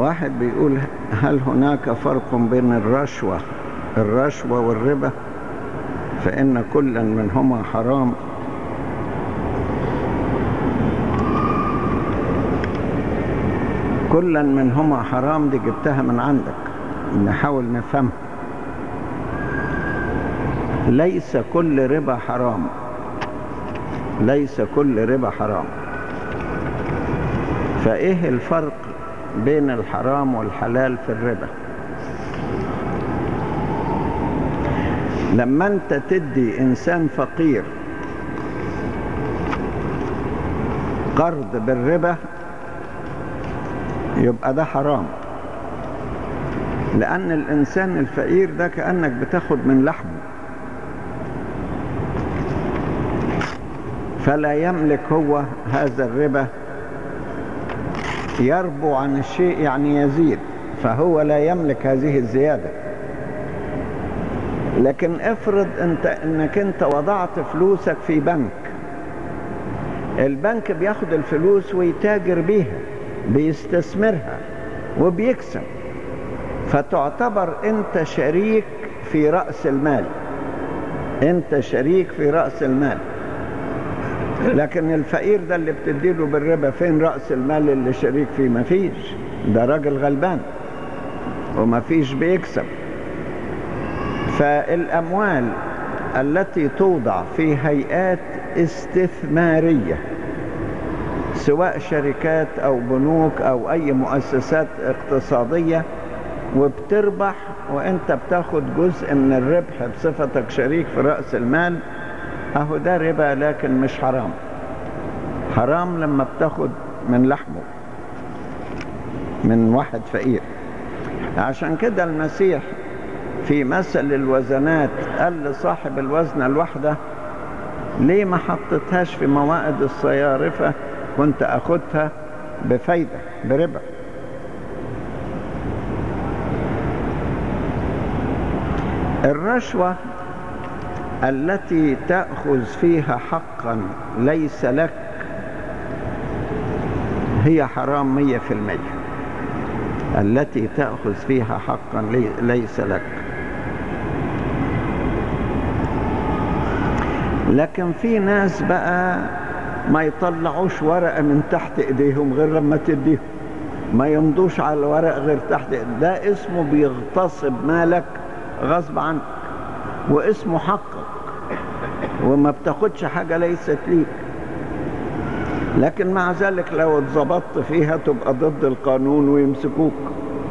واحد بيقول هل هناك فرق بين الرشوة الرشوة والربا فإن كلا منهما حرام كلا منهما حرام دي جبتها من عندك نحاول نفهمها ليس كل ربا حرام ليس كل ربا حرام فايه الفرق بين الحرام والحلال في الربا لما انت تدي انسان فقير قرض بالربا يبقى ده حرام لأن الإنسان الفقير ده كأنك بتاخد من لحمه فلا يملك هو هذا الربا يربو عن الشيء يعني يزيد فهو لا يملك هذه الزيادة لكن افرض انت انك انت وضعت فلوسك في بنك البنك بياخد الفلوس ويتاجر بيها بيستثمرها وبيكسب فتعتبر انت شريك في رأس المال انت شريك في رأس المال لكن الفقير ده اللي بتديله بالربا فين رأس المال اللي شريك فيه مفيش ده راجل غلبان ومفيش بيكسب فالأموال التي توضع في هيئات استثمارية سواء شركات أو بنوك أو أي مؤسسات اقتصادية وبتربح وانت بتاخد جزء من الربح بصفتك شريك في رأس المال اهو ده ربا لكن مش حرام حرام لما بتاخد من لحمه من واحد فقير عشان كده المسيح في مثل الوزنات قال لصاحب الوزنة الواحدة ليه ما حطتهاش في موائد الصيارفة كنت أخدها بفايدة بربا الرشوة التي تأخذ فيها حقا ليس لك هي حرام مية في المية التي تأخذ فيها حقا ليس لك لكن في ناس بقى ما يطلعوش ورقة من تحت ايديهم غير لما تديهم ما يمضوش على الورق غير تحت ده اسمه بيغتصب مالك غصب عنك واسمه حقك وما بتاخدش حاجة ليست ليك لكن مع ذلك لو اتظبطت فيها تبقى ضد القانون ويمسكوك